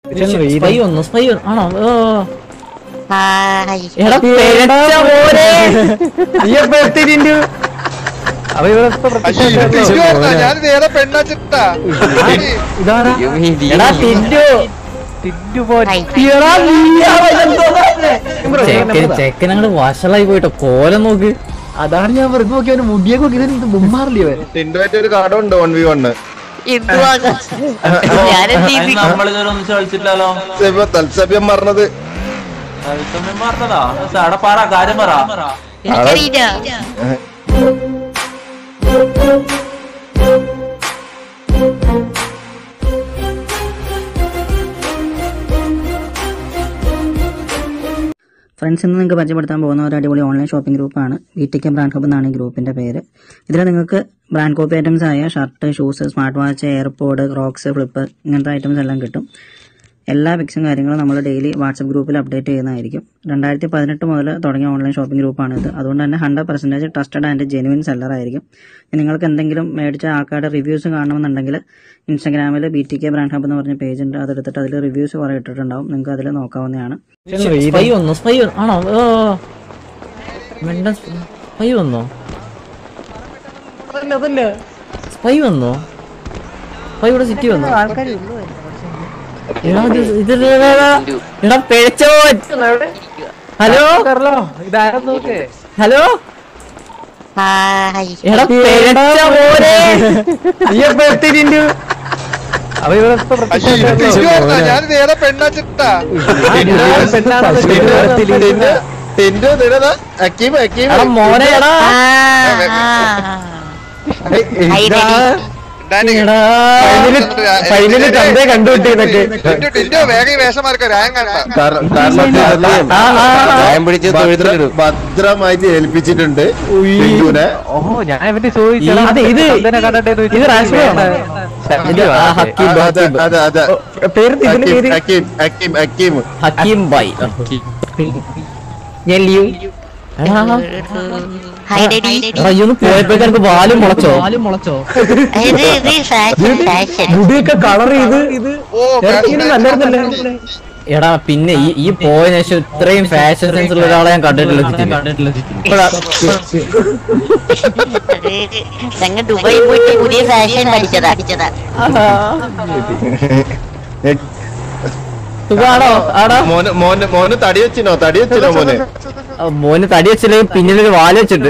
Spy വന്നു spy ആണോ ഓ hi എടാ പേടിച്ച മോനെ ഞാൻ നേരെ പെണ്ണാച്ചിട്ടാ എടാ ടിൻഡു എടാ നീയാ ചെക്കൻ ചെക്കൻ അങ്ങോട്ട് വഷളായി പോയിട്ടോ കോലം നോക്ക് അതാണ് ഞാൻ വെറുതെ നോക്കി അവന് മുടിയൊക്കെ നോക്കി ഇത് മുമ്മാറില്ലേ അവൻ ടിൻഡുമായിട്ട് ഒരു കടമുണ്ട് വൺ വി വണ് എന്തുവാ ഞാനെന്ത് ചെയ്തു നമ്മളിതുവരെ ഒന്നും കളിച്ചിട്ടില്ലല്ലോ തത്സഭ്യം പറഞ്ഞത് തത്സമയം പറഞ്ഞതാ സാടെ പാടാ കാര്യം പറ എനിക്കറിയില്ല ഫ്രണ്ട്സ് ഇന്ന് നിങ്ങൾക്ക് പരിചയപ്പെടുത്താൻ പോകുന്ന ഒരു അടിപൊളി ഓൺലൈൻ ഷോപ്പിംഗ് ഗ്രൂപ്പാണ് V T K brand hub എന്നാണ് ഈ ഗ്രൂപ്പിന്റെ പേര് ഇതിൽ നിങ്ങൾക്ക് ബ്രാൻഡ് കോപ്പി ഐറ്റംസ് ആയ shirt shoes smart watch AirPod Crocs flipper ഇങ്ങനത്തെ ഐറ്റംസ് എല്ലാം കിട്ടും എല്ലാ പിക്സും കാര്യങ്ങളും നമ്മൾ ഡെയിലി വാട്സപ്പ് ഗ്രൂപ്പിൽ അപ്ഡേറ്റ് ചെയ്യുന്നതായിരിക്കും രണ്ടായിരത്തി പതിനെട്ട് മുതൽ തുടങ്ങിയ ഓൺലൈൻ ഷോപ്പിംഗ് ഗ്രൂപ്പാണ് ഇത് അതുകൊണ്ട് തന്നെ hundred percentage trusted and genuine seller ആയിരിക്കും ഇനി നിങ്ങൾക്ക് എന്തെങ്കിലും മേടിച്ച ആൾക്കാരുടെ റിവ്യൂസ് കാണണമെന്നുണ്ടെങ്കിൽ ഇൻസ്റ്റാഗ്രാമിൽ B T K brand hub എന്ന് പറഞ്ഞ പേജ് ഉണ്ട് അതെടുത്തിട്ട് അതിൽ റിവ്യൂസ് കുറേ ഇട്ടിട്ടുണ്ടാവും നിങ്ങൾക്ക് അതിൽ നോക്കാവുന്നതാണ് സ്പൈ വന്നു സ്പൈ ആണോ ഓ മെണ്ട സ്പൈ വന്നോ സ്പൈ വന്നോ സ്പൈ ഇവിടെ സിറ്റി വന്നോ എടാ, ഇത് ഇത് എടാ, എടാ, എടാ പിഴച്ചോ ഹലോ ഹലോ ഹായ് എടാ പിഴച്ച മോനെ ഞാൻ നേരെ പെണ്ണാച്ചിട്ടാ ടിൻഡു നിടതാ അക്കീം അക്കീം എടാ മോനെ എടാ എടാ ഫൈനലി ചന്തയെ കണ്ടുപിട്ടിന്നൊക്കെ ടിൻഡു ടിൻഡു വേഗം ഈ വേഷം മാർക്കോ രായം കണ്ട ആ, ആ, ആ. പിടിച്ച് തൊഴുത്തിലിടും ഭദ്രമായിട്ട് ഏൽപ്പിച്ചിട്ടുണ്ട് ടിൻഡുനെ ഈ- അതെ ഇത് ഇത് റാഷ്മയാണ് ഇത് ആ ഹക്കീം അതെ ഹക്കീം അതെ അതെ പേര് അക്കീം അക്കീം അക്കീം ഹക്കീം ബൈ ഞാൻ ലീവ് എടാ ഹായ് ഡെഡി എടാ, ഈ ഒന്ന് പോയപ്പോഴേക്ക് എനിക്ക് വാലും മുളച്ചോ ഇത് ഇത് ഫാഷൻ ഫാഷൻ മുടിയൊക്കെ കളർ ചെയ്ത് ഇത് ഓ നല്ലായിരുന്നല്ലേ എടാ പിന്നെ ഈ ഈ പോയതിനു ശേഷം ഇത്രയും ഫാഷൻ സെൻസ് ഉള്ള ഒരാളെ ഞാൻ കണ്ടിട്ടില്ല ഇപ്പഴാ- ഞങ്ങൾ ദുബായി പോയിട്ട് പുതിയ ഫാഷൻ പഠിച്ചതാ പഠിച്ചതാ സുഖാണോ ആടാ മോന് മോന് മോന് തടി വെച്ചിനോ തടി വെച്ചിനോ മോന് ആ, മോന് തടി വെച്ചില്ലെങ്കിൽ പിന്നിലൊരു വാല് വെച്ചിട്ട്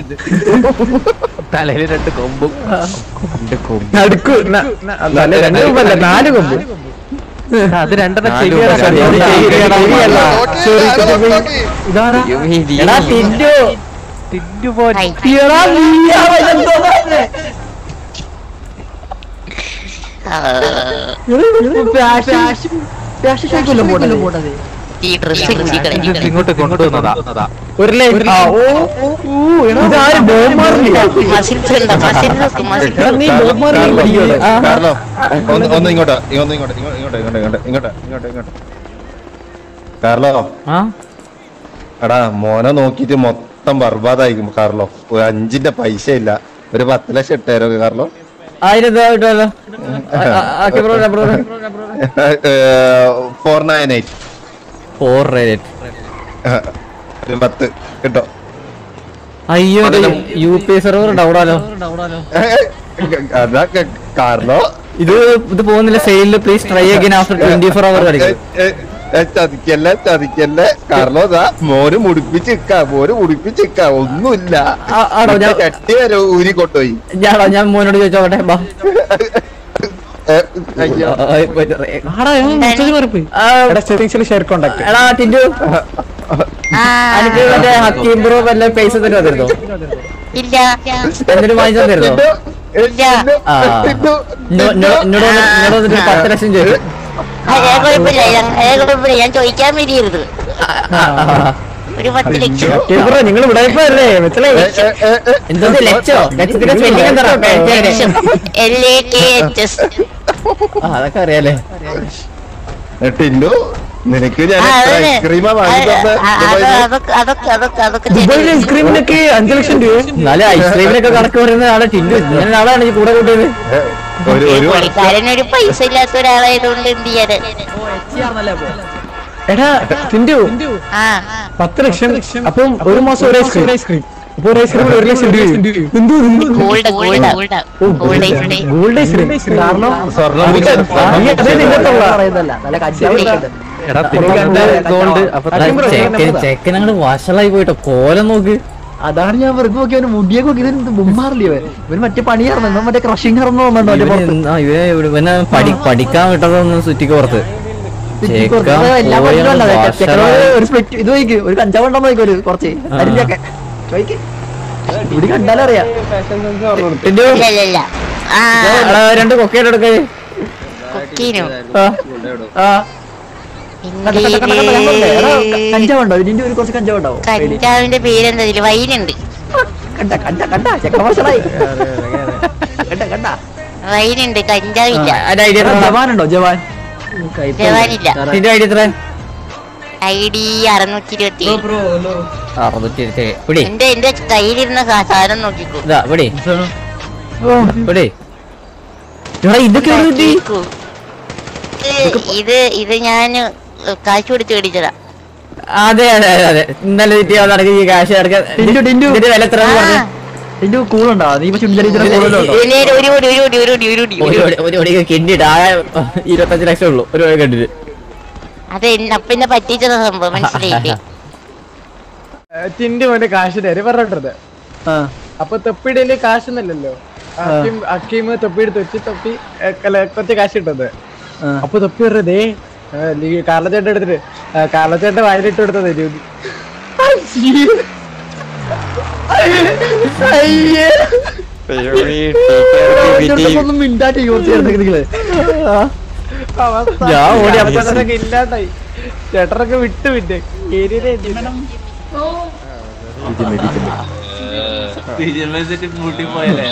തലയിൽ രണ്ട് കൊമ്പും നടുക്കു ന- അല്ല രണ്ട് കൊമ്പല്ല നാല് കൊമ്പ് അത് രണ്ടെണ്ണം നാല് കൊമ്പ്. അത് ചെവിയല്ല. നോക്കി, ആരോ നോക്കി. ഇതാരാ എടാ ടിൻഡു ഹായ് എടാ നീയാ ഇതെന്തോന്നാ? ഈ ഡ്രസ് ഇങ്ങോട്ട് കൊണ്ടുവന്നതാ ഒരു ലൈൻ ആ, ഓ ഇതാര് ബോംബാറില്ല മസിൽ ഉണ്ടോ മസിൽ നോക്ക് മസിൽ എടാ, നീ ബോബ് മാർലി പഠിക്കുവാണ്. ആ, കാർലോ ഒന്ന് ഒന്ന് ഇങ്ങോട്ടാ ഒന്ന് ഇങ്ങോട്ട് ഇങ്ങോട്ട് ഇങ്ങോട്ട് ഇങ്ങോട്ട് ഇങ്ങോട്ട് ഇങ്ങോട്ട് ഇങ്ങോട്ട് കാർലോ ആ എടാ മോനെ നോക്കിട്ട് മൊത്തം ബർബാദായിരിക്കും കാർലോ ഒരു അഞ്ചിന്റെ പൈസ ഇല്ല ഒരു പത്ത് ലക്ഷം ഇട്ടേരോ കാർലോ ആയിരം രൂപ കിട്ടുമല്ലോ okay bro bro four nine eight four rate ഒരു പത്ത് കിട്ടോ അയ്യോ യു പി സെർവർ ഡൗണാലോ അതാ ക- കാർലോ ഇത് ഇത് പോകുന്നില്ല സെയിലിൽ please try again after twenty four hour ഏ, കളിക്കും ഏ, ഏ, ചതിക്കല്ലേ ചതിക്കല്ലേ കാർലോ ദാ മോന് മുടിപ്പിച്ചിക്ക മോന് മുടിപ്പിച്ചിക്ക ഒന്നുമില്ല ആ, ആണോ? ഞാൻ- ചട്ടി വരെ ഊരി കൊണ്ടുപോയി ഞാനോ ഞാൻ മോനോട് ചോദിച്ചോട്ടെ ബാ ഏ, അയ്യോ. ആ, എടാ സെറ്റിംഗ്സിൽ ഷെയർ കോണ്ടാക്ട് എടാ ടിൻഡു ആ എനിക്ക് മറ്റേ ഹക്കീം ബ്രോ വല്ല പൈസ തരുമോ തരുന്നോ ഇല്ല എന്നിട്ട് വാങ്ങിച്ചാൽ തരുന്നോ ടിൻഡു, ഏ, ഇല്ല. ടിൻഡു, ആ. ടിൻഡു, എന്നോ- എന്നോ- എന്നോട് വന്ന് എന്നോട് വന്നിട്ട് ഒരു പത്ത് ലക്ഷം ചോദിച്ചു ആ, ഏ കുഴപ്പമില്ല ഞാൻ- ഏ കുഴപ്പമില്ല ഞാൻ ചോദിക്കാൻ വരികരുത് ഒരു പത്ത് ലക്ഷം ബ്രോ നിങ്ങൾ ഇവിടെ അല്ലേ മനസ്സിലായി ഏ, ഏ, ഏ, ഏ. എന്തോ ലക്ഷോ ലക്ഷത്തിന്റെ സ്പെല്ലിംഗ് എന്താ L A K H S അതൊക്കെ അറിയാലേ ഏ, ടിൻഡു നിനക്ക് ഞാൻ ആ, എത്ര അതന്നെ. ഐസ്ക്രീമാ വാങ്ങി അത് തന്നെ ആ, അത് അതൊക്കെ അതൊക്കെ അതൊക്കെ അതൊക്കെ ദുബായിലെ ശരി. ഐസ്ക്രീമിനൊക്കെ അഞ്ചു ലക്ഷം രൂപ എന്നാലും ഐസ്ക്രീമിനൊക്കെ കണക്ക് പറയുന്ന ആളെ ടിൻഡു ഇങ്ങനെ ആളാണ് ഈ കൂടെ കൂട്ടിയത് ഒരു ഒരു പുള്ളിക്കാരനൊരു പൈസ ഇല്ലാത്ത ഒരാളായതുകൊണ്ട് എന്ത് ചെയ്യാന് എടാ ടിൻഡു ആ പത്ത് ലക്ഷം അപ്പം ഒരു മാസം ഒരു ഐസ്ക്രീം അപ്പൊ ഒരു ഐസ്ക്രീം ഒരു ലക്ഷം രൂപ എന്തോ gold gold gold ice cream gold ice cream കാരണം സ്വർണ്ണം നീ അതേ നിന്നത്തുള്ള എടാ പിന്നെ ഗോൾഡ് അപ്പൊ ചെക്കൻ ചെക്കൻ അങ്ങോട്ട് വഷളായി പോയിട്ടോ കോലം നോക്ക് അതാണ് ഞാൻ വെറുതെ നോക്കി അവന് മുടിയൊക്കെ നോക്കി ഇതിന് ബൊമ്മാറില്ലേ ഇവൻ ഇവന് മറ്റേ പണിയായിരുന്നു ഇവൻ മറ്റേ ക്രഷിംഗ് ആയിരുന്നു തോന്നുന്നുണ്ടോ അവന്റെ ഇവന് പുറത്ത് ആ, ഇവനെ ഇവനെ പഠി- പഠിക്കാൻ വിട്ടതൊന്നും സുറ്റിക്ക് പുറത്ത് സിറ്റി കുറച്ച് ചെക്കൻ എല്ലാ പോയ പണിയും അല്ല, വഷളായി. ചെക്കനോട് ഒരു സ്പ്ലിറ്റ് ഇത് നോക്കി ഒരു കഞ്ചാവ് ഉണ്ടോ നോക്കി ഒരു കുറച്ച് അരിഞ്ഞൊക്കെ ചോദിക്ക് ഇവിടെ കണ്ടാലറിയാം ടിൻഡു, ഇല്ല ഇല്ല ഇല്ല ആ എടാ, രണ്ട് കൊക്കയുടെ എടുക്കേ കുക്കീനു ആ കണ്ട, കണ്ട, കണ്ട, കണ്ട, ഞാൻ പറഞ്ഞില്ലേ? എടാ, ക- കഞ്ചാവുണ്ടോ ഇതിന്റെ ഒരു കുറച്ച് കഞ്ചാവ് ഉണ്ടാവും കഞ്ചാവിന്റെ പേരെന്താ ഇതില് വൈനുണ്ട് കണ്ട കണ്ട കണ്ട ചെക്കൻ വർഷമായി കണ്ട കണ്ട വൈനുണ്ട് കഞ്ചാവില്ല അതിന്റെ ഐഡിയ എത്ര ജവാനുണ്ടോ ജവാൻ ജവാനില്ല നിന്റെ ഐഡിയ എത്ര ഐ ഡി അറുന്നൂറ്റി ഇരുപത്തി അറുപത്തി ഇരുപത്തി പിടി എന്റെ എന്റെ കയ്യിലിരുന്ന സാ- സാധനം നോക്കിക്കോ ഇതാ പിടി പിടി എടാ ഇതൊക്കെ എവിടെ കിട്ടി നോക്കിക്കോ. ഇത് ഇത് ഇത് ഞാൻ കാശ് കൊടുത്ത് മേടിച്ചതാ അതെ അതെ അതെ അതെ ഇന്നലെ കിട്ടിയ നടക്കി ഈ കാശ് നടക്കാൻ ടിൻഡു, ടിൻഡു. ഇതിന്റെ വില എത്ര ആ, ഇതിന്റെ കൂളുണ്ടോ നീ ഇപ്പൊ ചുണ്ടലിച്ചിട്ട് കൂടുതലുണ്ടോ ഇതിന് ഒരു കോടി ഒരു കോടി ഒരു കോടി ഒരു കോടി ഒരു കോടി ഒരു ഒരു കിണ്ടിട്ട് ആ ഇരുപത്തഞ്ച് ലക്ഷം ഉള്ളൂ ഒരു വഴി കണ്ടിട്ട് അത് എന്നെ അപ്പൊ എന്നെ പറ്റിച്ചത സംഭവം മനസ്സിലായില്ലേ ടിൻഡു അവന്റെ കാശ് തരും പറഞ്ഞിട്ടത് ആ അപ്പൊ തൊപ്പിയിടയില് കാശൊന്നല്ലല്ലോ അക്കീം അക്കീം തൊപ്പി എടുത്ത് വെച്ച് തൊപ്പി ഏ, കല- കുറച്ച് കാശ് ഇട്ടത് ആ. അപ്പൊ തൊപ്പി പറഞ്ഞതേ കാർലച്ചേട്ടൻ എടുത്തിട്ട് ആ, കാർലച്ചേട്ടൻ വായിലിട്ട് കൊടുത്തത് രൂപ ഒന്നും മിണ്ടാട്ടി കുറച്ച് നിങ്ങള് ഞാൻ ഓടി അപ്പൊ ചേട്ടനൊക്കെ ഇല്ലാണ്ടായി ചേട്ടനൊക്കെ വിട്ട് വിട്ട് ഏരിയയിലെ സിറ്റി കൂട്ടി പോയല്ലേ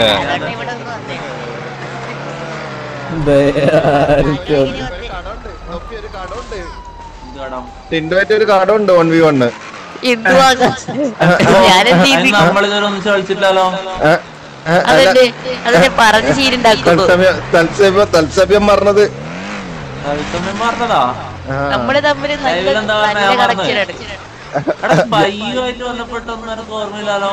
ടിൻഡുമായിട്ട് ഒരു കടമുണ്ട് വൺ വി വണ് എന്തുവാ ഞാനെന്ത് ചെയ്ത് നമ്മളിതുവരെ ഒന്നും ചോദിച്ചിട്ടില്ലല്ലോ അതല്ലേ അതല്ലേ പറഞ്ഞ് ശീലുണ്ടാക്കുമ്പോ തത്സമയം തത്സമയം തത്സമയം പറഞ്ഞത് തത്സമയം പറഞ്ഞതാ നമ്മള് തമ്മിൽ നല്ല ലൈവിലെന്താ പറഞ്ഞെ? നല്ല ഞാൻ മറന്നു. കണക്ഷനാണ് എടാ പയ്യുമായിട്ട് ബന്ധപ്പെട്ടൊന്നും എനിക്ക് ഓർമ്മയില്ലല്ലോ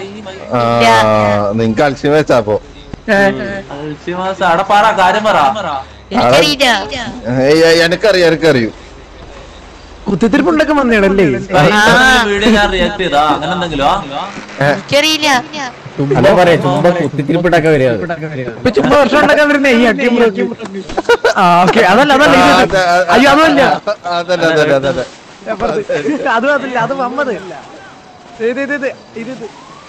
ആ നിങ്ങക്ക് അൽഷ്യം വെച്ചാപ്പോ അൽഷിമാസ് അവിടെ പറ കാര്യം പറ എനിക്കറിയില്ല ഏയ് എനിക്കറിയാം എനിക്കറിയൂ കുത്തിത്തിരിപ്പുണ്ടൊക്കെ വന്നേടല്ലേ വീഡിയോ ഞാൻ റിയാക്ട് ചെയ്താ അങ്ങനെ എന്തെങ്കിലും എനിക്കറിയില്ല ചുമ്മാ പറയാ ചുമ്മാ കുത്തിത്തിരിപ്പിട്ടൊക്കെ വരിക അത്. ഇപ്പൊ ചുമ്മാ വർഷം ഉണ്ടാക്കാൻ വരുന്നേ ഈ അക്കിയും ബ്രോക്കും ആ ഓക്കെ അതല്ല അതല്ല ഇത്. അയ്യോ അതല്ല അതല്ല അതല്ല അതല്ല അത് അതല്ല അത് വന്നത് ഇത് ഇത് ഇത് ഇത് ഇത്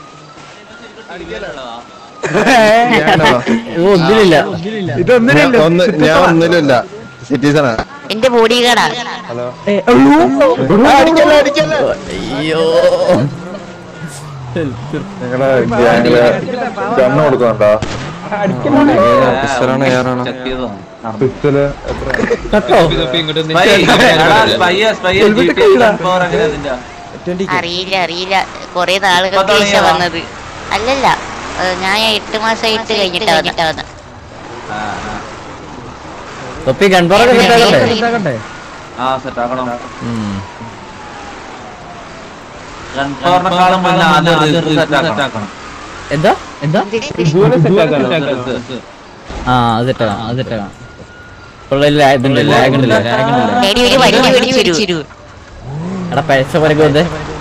ഞാനോ? ഇത് ഒന്നിലില്ല ഞാൻ ഇതൊന്നിനല്ലോ ഒന്ന് ഞാൻ ഒന്നിലുമില്ല സിറ്റിസണാ എന്റെ ബോഡി ഗാർഡാ അയ്യോ നിങ്ങളെ ഗ്യാങ്ങില് ഗണ്ണ് കൊടുക്കുന്നുണ്ടോ ചെക്ക് ചെയ്തോ പിസ്റ്റല് കേട്ടോ അറിയില്ല അറിയില്ല കൊറേ നാളുകൾക്ക് ശേഷം വന്നത് അല്ലല്ല ഏഹ് ഞാൻ എട്ട് മാസമായിട്ട് കഴിഞ്ഞിട്ടാ വന്നിട്ടാ വന്നത് തൊപ്പി ഗൺപറൊക്കെ കിട്ടാകണ്ടേ ആ സെറ്റ് ആക്കണം ഗൺപവറിനെക്കാളും മുന്നേ ആദ്യം സെറ്റ് ആക്കണം എന്താ എന്താ Dress. ആ അത് തെറ്റാണ് അത് തെറ്റാണ് ഇപ്പോഴുള്ള ഇതുണ്ട് ലാഗ് ഉണ്ടല്ലേ ലാഗ് ഉണ്ടല്ലേ ഡാഡി ഒരു വണ്ടി മേടിച്ചു എടാ പൈസ പരക്ക് വന്നേ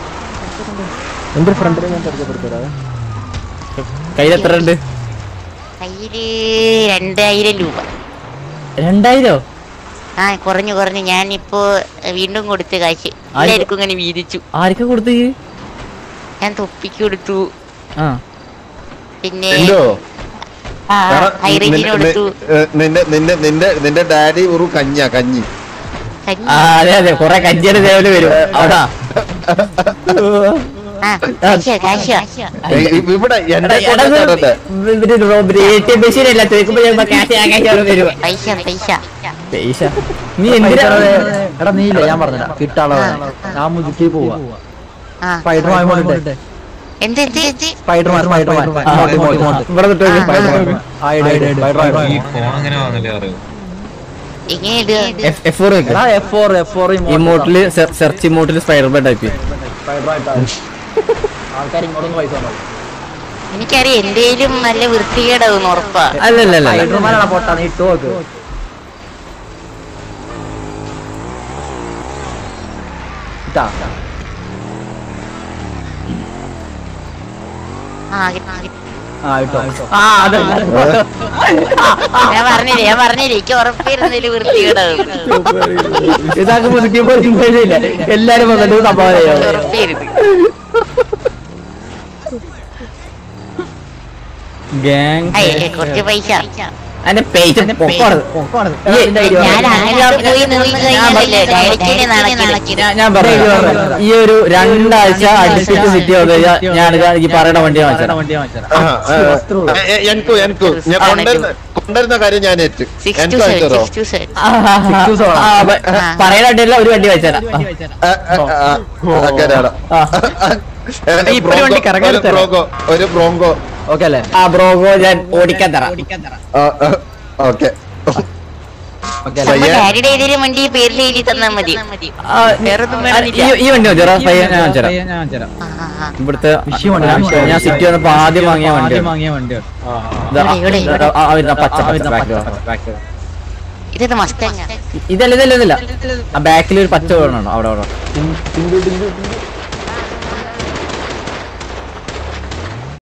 കയ്യിൽ എത്ര ഉണ്ട് കയ്യില് രണ്ടായിരം രൂപ രണ്ടായിരോ ആ കുറഞ്ഞു കുറഞ്ഞു ഞാനിപ്പോ വീണ്ടും കൊടുത്ത് കാശ് എല്ലാവർക്കും ഇങ്ങനെ വീതിച്ചു ആർക്കാ കൊടുത്ത് ഈ? ഞാൻ തൊപ്പിക്ക് കൊടുത്തു ആ പിന്നെ എന്തോ ആ ഹൈറേഞ്ചിന് കൊടുത്തു നിന്റെ നിന്റെ നിന്റെ നിന്റെ ഡാഡി ഒരു കഞ്ഞാ കഞ്ഞി കഞ്ഞി ആ അതെ അതെ കൊറേ കഞ്ചിയുടെ സേവല് വരും അവിടെ ആ കാശ കാശ ഏയ് ഇ- ഇവിടെ എന്റെ എ ടി എം മെഷീൻ അല്ല ചോദിക്കുമ്പോ ഞാൻ കാശ് ആ കാശ് അവിടെ വരും പൈസ പൈസ പൈസ നീ എന്തിനാ എടാ നീ ഇല്ല ഞാൻ പറഞ്ഞില്ല കിട്ടാളോ ഞാൻ മുതുക്കി പോവാ ആ സ്പൈഡർ വാങ്ങി എന്ത് എന്ത് എന്ത് സ്പൈഡർമാൻ സ്പൈഡർമാൻ ഇങ്ങോട്ട്, ഇങ്ങോട്ട്, ഇങ്ങോട്ട്. ഇവിടെ നിട്ട് നോക്ക്. സ്പൈഡർമാൻ. ആ, ഇട്, ഇട്, സ്പൈഡർമാൻ. ഈ ഫോൺ എങ്ങനെ വാങ്ങല്ലേ അറിയോ ഇങ്ങനെ ഇടുക F- F4 വെക്ക്. എടാ F4 F4 ഇമോട്ടില് സെർച്ച് ഇമോട്ടില് സ്പൈഡർമാൻ ടൈപ്പ് ആൾക്കാർ ഇങ്ങോട്ടൊന്ന് പൈസ തന്നോ. എനിക്കറിയാം എന്തേലും നല്ല വൃത്തികേടാവും ഉറപ്പാ അല്ലല്ല സ്പൈഡർമാനാണ് പൊട്ടാ നീ ഇട്ട് നോക്ക് ഇട്ടാ ആ കിട്ടി, കിട്ടി. ആ ഇട്ടോ ആ അതെ ഞാൻ പറഞ്ഞില്ലേ ഞാൻ പറഞ്ഞില്ലേ എനിക്ക് ഉറപ്പായിരുന്നതിൽ വൃത്തികേടാവും ഇതാക്ക് പുതുക്കിയപ്പോ ഇല്ല എല്ലാരും വന്നിട്ട് സംഭവം ചെയ്യാം ഉറപ്പായിരുന്നു ഗാങ് അയ്യേ കുറച്ച് പൈസ അതിന്റെ പേജ് പൊക്കോണത് ഞാൻ അങ്ങോട്ട് പോയി നിന്ന് കഴിഞ്ഞാലല്ലേ ഡയറക്റ്റിനെ നടക്കില്ല ഞാൻ- ഞാൻ പറയാം ഈ ഒരു രണ്ടാഴ്ച അടുപ്പിച്ച് സിറ്റി വന്നു കഴിഞ്ഞാൽ ഞാൻ ഈ പറയണ വണ്ടി വാങ്ങിച്ചു ആ, ആ, എ- എ- എനിക്കും എനിക്കും ഞാൻ കൊണ്ടുവരുന്ന കൊണ്ടുവരുന്ന കാര്യം ഞാൻ ഏറ്റു സിക്സ് ടു എനിക്ക് സെവൻ അയച്ചു തരോ സിക്സ് ടു സെവൻ പറയണ വണ്ടിയല്ല ഒരു വണ്ടി വാങ്ങിച്ചാ ഇപ്പൊ ഒരു വണ്ടി കറങ്ങാൻ ഒരു തരാം. ബ്രോങ്കോ ഒരു ബ്രോങ്കോ ഓക്കെ അല്ലേ ആ ബ്രോഗോ ഞാൻ ഓടിക്കാൻ തരാം ഓക്കെ ഓക്കെ നമ്മ ഡാഡിയുടെ ഏതെങ്കിലും വണ്ടി പേരിൽ എഴുതി തന്നാ മതി ആ, വേറൊന്നും ആ, വേണമെന്നില്ല. ഈ- ഈ വണ്ടി മതിയോ പയ്യ ഞാൻ വാങ്ങിച്ചു തരാം ആ, ആ, ആ. ഇവിടുത്തെ വിഷയം വണ്ടി, ഞാൻ- വിഷയം ഞാൻ സിറ്റി വന്നപ്പോ ആദ്യം വാങ്ങിയ വണ്ടി ഇവിടെ, ഇവിടെ, ഇവിടെ. പച്ച പച്ച back. ഇതത് മസ്തങ്ങ ഇതല്ല ഇതല്ല ഇതല്ല ആ ബാക്കിൽ ഒരു പച്ച വേണം അവിടെ അവിടെ